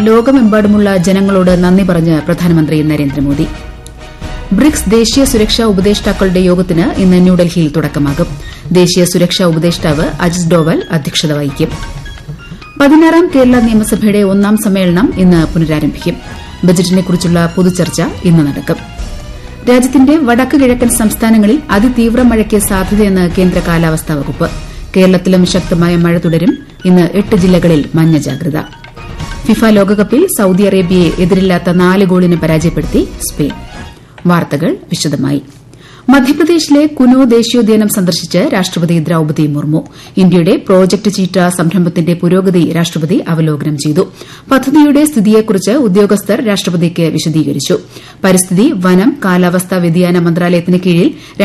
ലോകമെമ്പാടുമുള്ള ജനങ്ങളോട് നന്ദി പറഞ്ഞ് പ്രധാനമന്ത്രി നരേന്ദ്രമോദി ബ്രിക്സ് ദേശീയ സുരക്ഷാ ഉപദേഷ്ടാക്കളുടെ യോഗത്തിന് ഇന്ന് ന്യൂഡൽഹിയിൽ തുടക്കമാകും ദേശീയ സുരക്ഷാ ഉപദേഷ്ടാവ് അജിത് ഡോവൽ അധ്യക്ഷത വഹിക്കും പതിനാറാം കേരള നിയമസഭയുടെ ഒന്നാം സമ്മേളനം ഇന്ന് പുനരാരംഭിക്കും ബജറ്റിനെക്കുറിച്ചുള്ള പൊതുചർച്ച ഇന്ന് നടക്കും രാജ്യത്തിന്റെ വടക്ക് കിഴക്കൻ സംസ്ഥാനങ്ങളിൽ അതിതീവ്ര മഴയ്ക്ക് സാധ്യതയെന്ന് കേന്ദ്ര കാലാവസ്ഥാ വകുപ്പ് കേരളത്തിലും ശക്തമായ മഴ തുടരും ഇന്ന് എട്ട് ജില്ലകളിൽ മഞ്ഞ ജാഗ്രത ഫിഫ ലോകകപ്പിൽ സൌദി അറേബ്യയെ എതിരില്ലാത്ത നാല് ഗോളിന് പരാജയപ്പെടുത്തി സ്പെയിൻ വാർത്തകൾ വിശദമായി മധ്യപ്രദേശിലെ കുനോ ദേശീയോദ്യാനം സന്ദർശിച്ച് രാഷ്ട്രപതി ദ്രൌപതി മുർമു ഇന്ത്യയുടെ പ്രോജക്ട് ചീറ്റ സംരംഭത്തിന്റെ പുരോഗതി രാഷ്ട്രപതി അവലോകനം ചെയ്തു പദ്ധതിയുടെ സ്ഥിതിയെക്കുറിച്ച് ഉദ്യോഗസ്ഥർ രാഷ്ട്രപതിക്ക് വിശദീകരിച്ചു പരിസ്ഥിതി വനം കാലാവസ്ഥാ വ്യതിയാന മന്ത്രാലയത്തിന് കീഴിൽ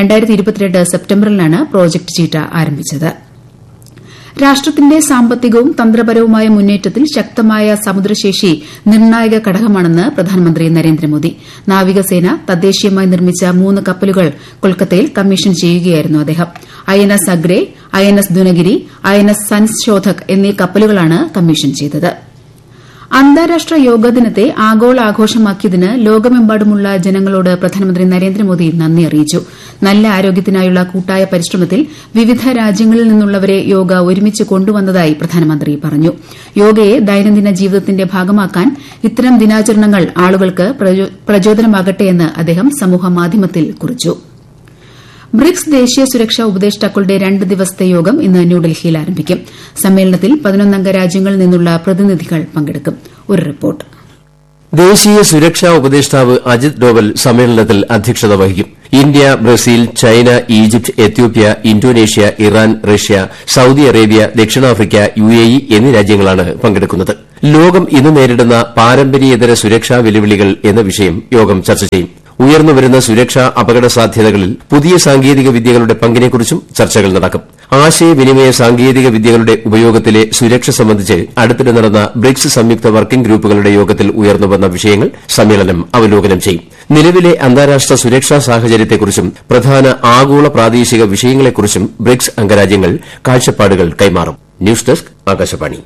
സെപ്റ്റംബറിലാണ് പ്രോജക്ട് ചീറ്റ ആരംഭിച്ചത് രാഷ്ട്രത്തിന്റെ സാമ്പത്തികവും തന്ത്രപരവുമായ മുന്നേറ്റത്തിൽ ശക്തമായ സമുദ്രശേഷി നിർണായക ഘടകമാണെന്ന് പ്രധാനമന്ത്രി നരേന്ദ്രമോദി നാവികസേന തദ്ദേശീയമായി നിർമ്മിച്ച മൂന്ന് കപ്പലുകൾ കൊൽക്കത്തയിൽ കമ്മീഷൻ ചെയ്യുകയായിരുന്നു അദ്ദേഹം I N S Agray I N S Dunagiri I N S Sanshodhak എന്നീ കപ്പലുകളാണ് കമ്മീഷൻ ചെയ്തത് അന്താരാഷ്ട്ര യോഗാ ദിനത്തെ ആഗോള ആഘോഷമാക്കിയതിന് ലോകമെമ്പാടുമുള്ള ജനങ്ങളോട് പ്രധാനമന്ത്രി നരേന്ദ്രമോദി നന്ദി അറിയിച്ചു നല്ല ആരോഗ്യത്തിനായുള്ള കൂട്ടായ പരിശ്രമത്തിൽ വിവിധ രാജ്യങ്ങളിൽ നിന്നുള്ളവരെ യോഗ ഒരുമിച്ച് കൊണ്ടുവന്നതായി പ്രധാനമന്ത്രി പറഞ്ഞു യോഗയെ ദൈനംദിന ജീവിതത്തിന്റെ ഭാഗമാക്കാൻ ഇത്തരം ദിനാചരണങ്ങൾ ആളുകൾക്ക് പ്രചോദനമാകട്ടെയെന്ന് അദ്ദേഹം സമൂഹമാധ്യമത്തിൽ കുറിച്ചു ബ്രിക്സ് ദേശീയ സുരക്ഷാ ഉപദേഷ്ടാക്കളുടെ രണ്ട് ദിവസത്തെ യോഗം ഇന്ന് ന്യൂഡൽഹിയിൽ ആരംഭിക്കും സമ്മേളനത്തിൽ പതിനൊന്നംഗ രാജ്യങ്ങളിൽ നിന്നുള്ള പ്രതിനിധികൾ പങ്കെടുക്കും ഒരു റിപ്പോർട്ട് ദേശീയ സുരക്ഷാ ഉപദേഷ്ടാവ് അജിത് ഡോവൽ സമ്മേളനത്തിൽ അധ്യക്ഷത വഹിക്കും India Brazil China Egypt Ethiopia Indonesia Iran Russia Saudi Arabia ദക്ഷിണാഫ്രിക്ക യു എ ഇ എന്നീ രാജ്യങ്ങളാണ് പങ്കെടുക്കുന്നത് ലോകം ഇന്ന് നേരിടുന്ന പാരമ്പര്യേതര സുരക്ഷാ വെല്ലുവിളികൾ എന്ന വിഷയം യോഗം ചർച്ച ചെയ്യും ഉയർന്നുവരുന്ന സുരക്ഷാ അപകട സാധ്യതകളിൽ പുതിയ സാങ്കേതിക വിദ്യകളുടെ പങ്കിനെക്കുറിച്ചും ചർച്ചകൾ നടക്കും ആശയവിനിമയ സാങ്കേതിക വിദ്യകളുടെ ഉപയോഗത്തിലെ സുരക്ഷ സംബന്ധിച്ച് അടുത്തിടെ നടന്ന ബ്രിക്സ് സംയുക്ത വർക്കിംഗ് ഗ്രൂപ്പുകളുടെ യോഗത്തിൽ ഉയർന്നുവന്ന വിഷയങ്ങൾ സമ്മേളനം അവലോകനം ചെയ്യും നിലവിലെ അന്താരാഷ്ട്ര സുരക്ഷാ സാഹചര്യത്തെക്കുറിച്ചും പ്രധാന ആഗോള പ്രാദേശിക വിഷയങ്ങളെക്കുറിച്ചും ബ്രിക്സ് അംഗരാജ്യങ്ങൾ കാഴ്ചപ്പാടുകൾ കൈമാറും ന്യൂസ് ഡെസ്ക് ആകാശവാണി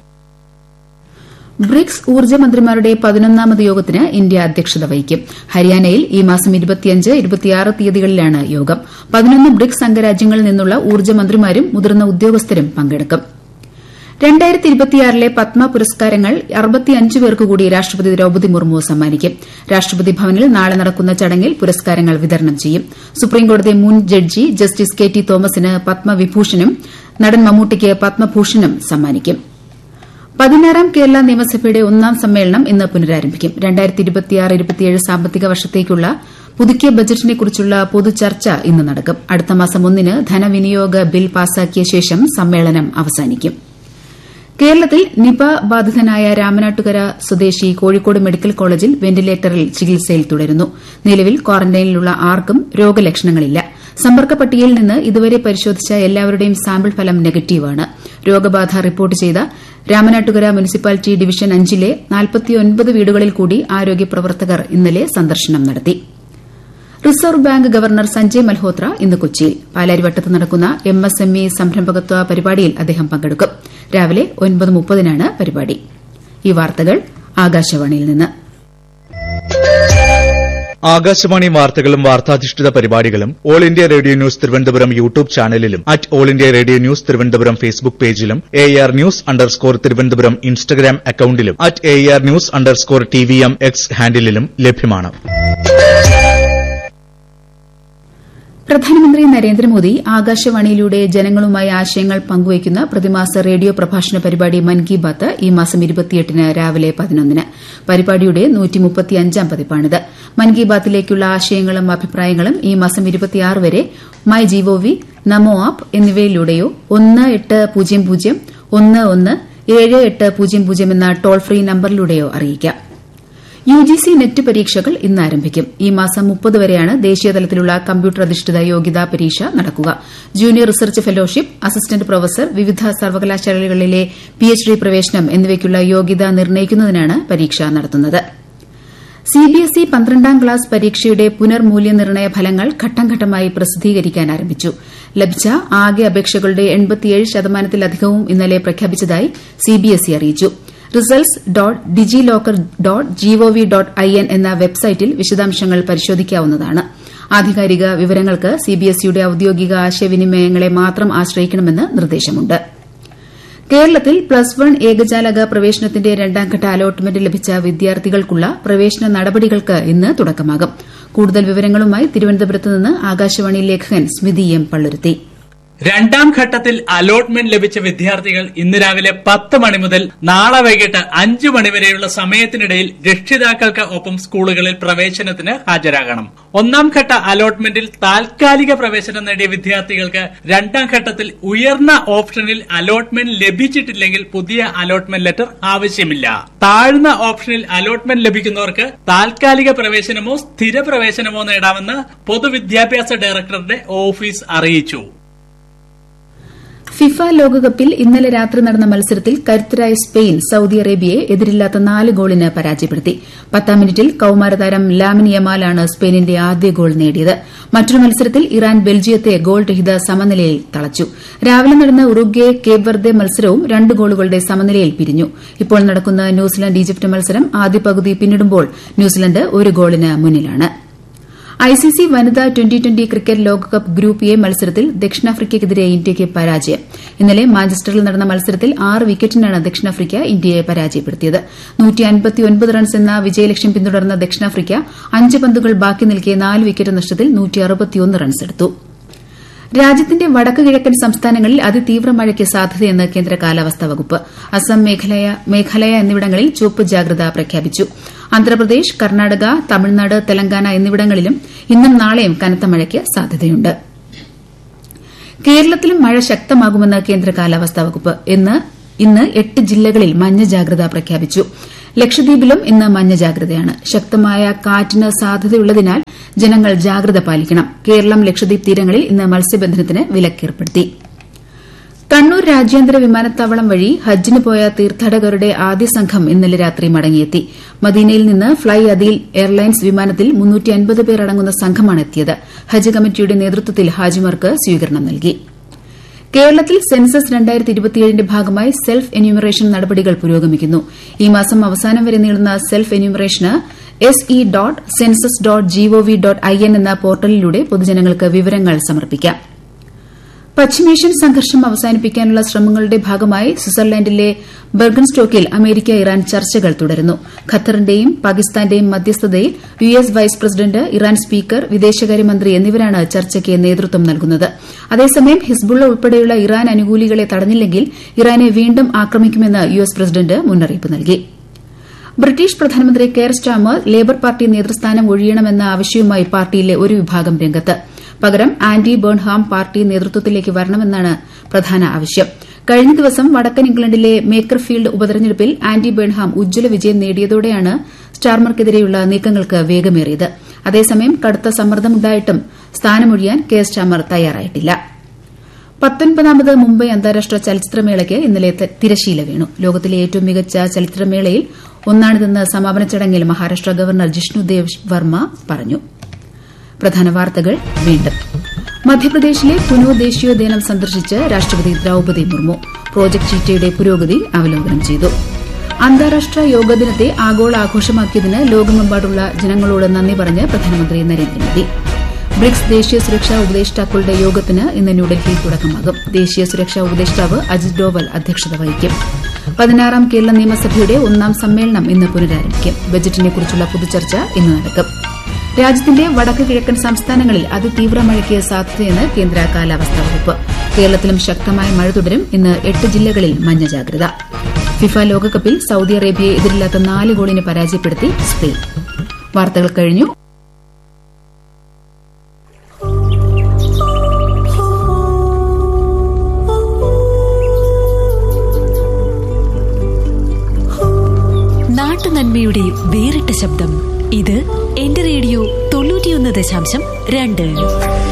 ബ്രിക്സ് ഊർജ്ജ മന്ത്രിമാരുടെ പതിനൊന്നാമത് യോഗത്തിന് ഇന്ത്യ അധ്യക്ഷത വഹിക്കും ഹരിയാനയിൽ ഈ മാസം തീയതികളിലാണ് യോഗം പതിനൊന്ന് ബ്രിക്സ് അംഗരാജ്യങ്ങളിൽ നിന്നുള്ള ഊർജ്ജ മന്ത്രിമാരും മുതിർന്ന ഉദ്യോഗസ്ഥരും പങ്കെടുക്കും ലെ പത്മ പുരസ്കാരങ്ങൾ പേർക്ക് കൂടി രാഷ്ട്രപതി ദ്രൌപതി മുർമു സമ്മാനിക്കും രാഷ്ട്രപതി ഭവനിൽ നാളെ നടക്കുന്ന ചടങ്ങിൽ പുരസ്കാരങ്ങൾ വിതരണം ചെയ്യും സുപ്രീംകോടതി മുൻ ജഡ്ജി ജസ്റ്റിസ് കെ ടി തോമസിന് പത്മവിഭൂഷണും നടൻ മമ്മൂട്ടിക്ക് പത്മഭൂഷണും സമ്മാനിക്കും പതിനാറാം കേരള നിയമസഭയുടെ ഒന്നാം സമ്മേളനം ഇന്ന് പുനരാരംഭിക്കും സാമ്പത്തിക വർഷത്തേക്കുള്ള പുതുക്കിയ ബജറ്റിനെക്കുറിച്ചുള്ള പൊതുചർച്ച ഇന്ന് നടക്കും അടുത്ത മാസം ഒന്നിന് ധനവിനിയോഗ ബിൽ പാസാക്കിയ ശേഷം സമ്മേളനം അവസാനിക്കും കേരളത്തിൽ നിപ ബാധിതനായ രാമനാട്ടുകര സ്വദേശി കോഴിക്കോട് മെഡിക്കൽ കോളേജിൽ വെന്റിലേറ്ററിൽ ചികിത്സയിൽ തുടരുന്നു നിലവിൽ ക്വാറന്റൈനിലുള്ള ആർക്കും രോഗലക്ഷണങ്ങളില്ല സമ്പർക്ക പട്ടികയിൽ നിന്ന് ഇതുവരെ പരിശോധിച്ച എല്ലാവരുടെയും സാമ്പിൾ ഫലം നെഗറ്റീവാണ് രോഗബാധ റിപ്പോർട്ട് ചെയ്ത രാമനാട്ടുകര മുനിസിപ്പാലിറ്റി ഡിവിഷൻ അഞ്ചിലെ വീടുകളിൽ കൂടി ആരോഗ്യ പ്രവർത്തകർ ഇന്നലെ സന്ദർശനം നടത്തി reserve bank governor Sanjay Malhotra ഇന്ന് കൊച്ചിയിൽ പാലാരിവട്ടത്ത് നടക്കുന്ന എം എസ് എം ഇ സംരംഭകത്വ പരിപാടിയിൽ അദ്ദേഹം പങ്കെടുക്കും രാവിലെ ഒൻപത് മുപ്പതിനാണ് പരിപാടി ഈ വാർത്തകൾ ആകാശവാണിയിൽ നിന്ന് ആകാശവാണി വാർത്തകളും വാർത്താധിഷ്ഠിത പരിപാടികളും all India radio news Thiruvananthapuram YouTube ചാനലിലും at all India radio news Thiruvananthapuram Facebook പേജിലും A R news underscore Thiruvananthapuram Instagram അക്കൌണ്ടിലും at A R news underscore T V M X ഹാൻഡിലും ലഭ്യമാണ് പ്രധാനമന്ത്രി നരേന്ദ്രമോദി ആകാശവാണിയിലൂടെ ജനങ്ങളുമായി ആശയങ്ങൾ പങ്കുവയ്ക്കുന്ന പ്രതിമാസ റേഡിയോ പ്രഭാഷണ പരിപാടി മൻ കി ബാത്ത് ഈ മാസം ന് രാവിലെ പതിനൊന്നിന് പരിപാടിയുടെ പതിപ്പാണിത് മൻ കി ബാത്തിലേക്കുള്ള ആശയങ്ങളും അഭിപ്രായങ്ങളും ഈ മാസം വരെ മൈ ജിഒവി നമോ ആപ്പ് എന്നിവയിലൂടെയോ ഒന്ന് എട്ട് പൂജ്യം പൂജ്യം ഒന്ന് ഒന്ന് ഏഴ് എട്ട് പൂജ്യം പൂജ്യം എന്ന ടോൾ ഫ്രീ നമ്പറിലൂടെയോ അറിയിക്കാം യുജിസി നെറ്റ് പരീക്ഷകൾ ഇന്ന് ആരംഭിക്കും ഈ മാസം മുപ്പത് വരെയാണ് ദേശീയതലത്തിലുള്ള കമ്പ്യൂട്ടർ അധിഷ്ഠിത യോഗ്യതാ പരീക്ഷ നടക്കുക junior research fellowship assistant professor വിവിധ സർവകലാശാലകളിലെ പിഎച്ച്ഡി പ്രവേശനം എന്നിവയ്ക്കുള്ള യോഗ്യത നിർണ്ണയിക്കുന്നതിനാണ് പരീക്ഷ നടത്തുന്നത് സിബിഎസ്ഇ പന്ത്രണ്ടാം ക്ലാസ് പരീക്ഷയുടെ പുനർമൂല്യനിർണ്ണയ ഫലങ്ങൾ ഘട്ടംഘട്ടമായി പ്രസിദ്ധീകരിക്കാൻ ആരംഭിച്ചു ലഭിച്ച ആകെ അപേക്ഷകളുടെ ശതമാനത്തിലധികവും ഇന്നലെ പ്രഖ്യാപിച്ചതായി സിബിഎസ്ഇ അറിയിച്ചു results dot digilocker dot GOV dot I N എന്ന വെബ്സൈറ്റിൽ വിശദാംശങ്ങൾ പരിശോധിക്കാവുന്നതാണ് ആധികാരിക വിവരങ്ങൾക്ക് സിബിഎസ്ഇയുടെ ഔദ്യോഗിക ആശയവിനിമയങ്ങളെ മാത്രം ആശ്രയിക്കണമെന്ന് നിർദ്ദേശമുണ്ട് കേരളത്തിൽ പ്ലസ് വൺ ഏകജാലക പ്രവേശനത്തിന്റെ രണ്ടാംഘട്ട അലോട്ട്മെന്റ് ലഭിച്ച വിദ്യാർത്ഥികൾക്കുള്ള പ്രവേശന നടപടികൾക്ക് ഇന്ന് തുടക്കമാകും കൂടുതൽ വിവരങ്ങളുമായി തിരുവനന്തപുരത്ത് നിന്ന് ആകാശവാണി ലേഖകൻ സ്മിതി എം പള്ളുരുത്തി രണ്ടാം ഘട്ടത്തിൽ അലോട്ട്മെന്റ് ലഭിച്ച വിദ്യാർത്ഥികൾ ഇന്ന് രാവിലെ പത്ത് മണി മുതൽ നാളെ വൈകിട്ട് അഞ്ചു മണിവരെയുള്ള സമയത്തിനിടയിൽ രക്ഷിതാക്കൾക്ക് ഒപ്പം സ്കൂളുകളിൽ പ്രവേശനത്തിന് ഹാജരാകണം ഒന്നാം ഘട്ട അലോട്ട്മെന്റിൽ താൽക്കാലിക പ്രവേശനം നേടിയ വിദ്യാർത്ഥികൾക്ക് രണ്ടാം ഘട്ടത്തിൽ ഉയർന്ന ഓപ്ഷനിൽ അലോട്ട്മെന്റ് ലഭിച്ചിട്ടില്ലെങ്കിൽ പുതിയ അലോട്ട്മെന്റ് ലെറ്റർ ആവശ്യമില്ല താഴ്ന്ന ഓപ്ഷനിൽ അലോട്ട്മെന്റ് ലഭിക്കുന്നവർക്ക് താൽക്കാലിക പ്രവേശനമോ സ്ഥിര പ്രവേശനമോ നേടാമെന്ന് പൊതുവിദ്യാഭ്യാസ ഡയറക്ടറുടെ ഓഫീസ് അറിയിച്ചു ഫിഫ ലോകകപ്പിൽ ഇന്നലെ രാത്രി നടന്ന മത്സരത്തിൽ കരുത്തരായ സ്പെയിൻ സൌദി അറേബ്യയെ എതിരില്ലാത്ത നാല് ഗോളിന് പരാജയപ്പെടുത്തി പത്താം മിനിറ്റിൽ കൌമാരതാരം ലാമിൻ യമാലാണ് സ്പെയിനിന്റെ ആദ്യ ഗോൾ നേടിയത് മറ്റൊരു മത്സരത്തിൽ ഇറാൻ ബെൽജിയത്തെ ഗോൾ രഹിത സമനിലയിൽ തളച്ചു രാവിലെ നടന്ന ഉറുഗ്വെ കേപ്പ് വെർദെ മത്സരവും രണ്ട് ഗോളുകളുടെ സമനിലയിൽ പിരിഞ്ഞു ഇപ്പോൾ നടക്കുന്ന ന്യൂസിലന്റ് ഈജിപ്ത് മത്സരം ആദ്യ പകുതി പിന്നിടുമ്പോൾ ന്യൂസിലന്റ് ഒരു ഗോളിന് മുന്നിലാണ് ഐസിസി വനിതാ ട്വന്റി ട്വന്റി ക്രിക്കറ്റ് ലോകകപ്പ് ഗ്രൂപ്പ് എ മത്സരത്തിൽ ദക്ഷിണാഫ്രിക്കയ്ക്കെതിരെ ഇന്ത്യയ്ക്ക് പരാജയം ഇന്നലെ മാഞ്ചസ്റ്ററിൽ നടന്ന മത്സരത്തിൽ ആറ് വിക്കറ്റിനാണ് ദക്ഷിണാഫ്രിക്ക ഇന്ത്യയെ പരാജയപ്പെടുത്തിയത് റൺസ് എന്ന വിജയലക്ഷ്യം പിന്തുടർന്ന ദക്ഷിണാഫ്രിക്ക അഞ്ച് പന്തുകൾ ബാക്കി നിൽക്കെ നാല് വിക്കറ്റ് നഷ്ടത്തിൽ റൺസെടുത്തു രാജ്യത്തിന്റെ വടക്ക് കിഴക്കൻ സംസ്ഥാനങ്ങളിൽ അതിതീവ്ര മഴയ്ക്ക് സാധ്യതയെന്ന് കേന്ദ്ര കാലാവസ്ഥാ വകുപ്പ് അസം മേഘാലയ എന്നിവിടങ്ങളിൽ ചുവപ്പ് ജാഗ്രത പ്രഖ്യാപിച്ചു ആന്ധ്രാപ്രദേശ് കർണാടക തമിഴ്നാട് തെലങ്കാന എന്നിവിടങ്ങളിലും ഇന്നും നാളെയും കനത്ത മഴയ്ക്ക് സാധ്യതയുണ്ട് കേരളത്തിലും മഴ ശക്തമാകുമെന്ന് കേന്ദ്ര കാലാവസ്ഥാ വകുപ്പ് ഇന്ന് എട്ട് ജില്ലകളിൽ മഞ്ഞ ജാഗ്രത പ്രഖ്യാപിച്ചു ലക്ഷദ്വീപിലും ഇന്ന് മഞ്ഞ ജാഗ്രതയാണ് ശക്തമായ കാറ്റിന് സാധ്യതയുള്ളതിനാൽ ജനങ്ങൾ ജാഗ്രത പാലിക്കണം കേരളം ലക്ഷദ്വീപ് തീരങ്ങളിൽ ഇന്ന് മത്സ്യബന്ധനത്തിന് വിലക്കേർപ്പെടുത്തി കണ്ണൂർ രാജ്യാന്തര വിമാനത്താവളം വഴി ഹജ്ജിന് പോയ തീർത്ഥാടകരുടെ ആദ്യ സംഘം ഇന്നലെ രാത്രി മടങ്ങിയെത്തി മദീനയിൽ നിന്ന് ഫ്ളൈ അദീൽ എയർലൈൻസ് വിമാനത്തിൽ പേർ അടങ്ങുന്ന സംഘമാണ് എത്തിയത് ഹജ്ജ് കമ്മിറ്റിയുടെ നേതൃത്വത്തിൽ ഹാജിമാർക്ക് സ്വീകരണം നൽകി കേരളത്തിൽ സെൻസസ് ന്റെ ഭാഗമായി സെൽഫ് എന്യൂമറേഷൻ നടപടികൾ പുരോഗമിക്കുന്നു ഈ മാസം അവസാനം വരെ നീളുന്ന സെൽഫ് എന്യൂമറേഷന് S E dot census dot GOV dot I N എന്ന പോർട്ടലിലൂടെ പൊതുജനങ്ങൾക്ക് വിവരങ്ങൾ സമർപ്പിക്കാം പശ്ചിമേഷ്യൻ സംഘർഷം അവസാനിപ്പിക്കാനുള്ള ശ്രമങ്ങളുടെ ഭാഗമായി സ്വിറ്റ്സർലൻഡിലെ ബെർഗൻസ്റ്റോക്കിൽ അമേരിക്ക ഇറാൻ ചർച്ചകൾ തുടരുന്നു ഖത്തറിന്റെയും പാകിസ്ഥാന്റെയും മധ്യസ്ഥതയിൽ U S vice president Iran speaker വിദേശകാര്യമന്ത്രി എന്നിവരാണ് ചർച്ചയ്ക്ക് നേതൃത്വം നൽകുന്നത് അതേസമയം ഹിസ്ബുള്ള ഉൾപ്പെടെയുള്ള ഇറാൻ അനുകൂലികളെ തടഞ്ഞില്ലെങ്കിൽ ഇറാനെ വീണ്ടും ആക്രമിക്കുമെന്ന് യു എസ് പ്രസിഡന്റ് മുന്നറിയിപ്പ് നൽകി ബ്രിട്ടീഷ് പ്രധാനമന്ത്രി കെയർ സ്റ്റാമർ ലേബർ പാർട്ടി നേതൃസ്ഥാനം ഒഴിയണമെന്ന ആവശ്യവുമായി പാർട്ടിയിലെ ഒരു വിഭാഗം രംഗത്ത് പകരം ആന്റി ബേൺഹാം പാർട്ടി നേതൃത്വത്തിലേക്ക് വരണമെന്നാണ് പ്രധാന ആവശ്യം കഴിഞ്ഞ ദിവസം വടക്കൻ ഇംഗ്ലണ്ടിലെ മേക്കർഫീൽഡ് ഉപതെരഞ്ഞെടുപ്പിൽ ആന്റി ബേൺഹാം ഉജ്ജ്വല വിജയം നേടിയതോടെയാണ് സ്റ്റാർമർക്കെതിരെയുള്ള നീക്കങ്ങൾക്ക് വേഗമേറിയത് അതേസമയം കടുത്ത സമ്മർദ്ദമുണ്ടായിട്ടും സ്ഥാനമൊഴിയാൻ കെയർ സ്റ്റാമർ തയ്യാറായിട്ടില്ല പത്തൊൻപതാമത് മുംബൈ അന്താരാഷ്ട്ര ചലച്ചിത്രമേളയ്ക്ക് ഇന്നലെ തിരശീല വീണു ലോകത്തിലെ ഏറ്റവും മികച്ച ചലച്ചിത്രമേളയിൽ ഒന്നാണിതെന്ന് സമാപന ചടങ്ങിൽ മഹാരാഷ്ട്ര ഗവർണർ ജിഷ്ണുദേവ് വർമ്മ പറഞ്ഞു പ്രധാന വാർത്തകൾ വീണ്ടും മധ്യപ്രദേശിലെ കുനോ ദേശീയോദ്യാനം സന്ദർശിച്ച് രാഷ്ട്രപതി ദ്രൌപദി മുർമു പ്രോജക്ട് ചീറ്റയുടെ പുരോഗതി അവലോകനം ചെയ്തു അന്താരാഷ്ട്ര യോഗ ദിനത്തെ ആഗോള ആഘോഷമാക്കിയതിന് ലോകമെമ്പാടുള്ള ജനങ്ങളോട് നന്ദി പറഞ്ഞ് പ്രധാനമന്ത്രി നരേന്ദ്രമോദി ബ്രിക്സ് ദേശീയ സുരക്ഷാ ഉപദേഷ്ടാക്കളുടെ യോഗത്തിന് ഇന്ന് ന്യൂഡൽഹിയിൽ തുടക്കമാകും ദേശീയ സുരക്ഷാ ഉപദേഷ്ടാവ് അജിത് ഡോവൽ അധ്യക്ഷത വഹിക്കും പതിനാറാം കേരള നിയമസഭയുടെ ഒന്നാം സമ്മേളനം ഇന്ന് പുനരാരംഭിക്കും ബജറ്റിനെക്കുറിച്ചുള്ള പൊതുചർച്ച ഇന്ന് നടക്കും രാജ്യത്തിന്റെ വടക്ക് കിഴക്കൻ സംസ്ഥാനങ്ങളിൽ അതിതീവ്ര മഴയ്ക്ക് സാധ്യതയെന്ന് കേന്ദ്ര കാലാവസ്ഥാ വകുപ്പ് കേരളത്തിലും ശക്തമായ മഴ തുടരും ഇന്ന് എട്ട് ജില്ലകളിൽ മഞ്ഞ ജാഗ്രത ഫിഫ ലോകകപ്പിൽ സൌദി അറേബ്യയെ എതിരില്ലാത്ത നാല് ഗോളിന് പരാജയപ്പെടുത്തി സ്പെയിൻ വാർത്തകൾ കഴിഞ്ഞു നാട്ടുനന്മയുടെ വേറിട്ട ശബ്ദം ഇത് എന്റെ റേഡിയോ തൊണ്ണൂറ്റിയൊന്ന് ദശാംശം രണ്ട്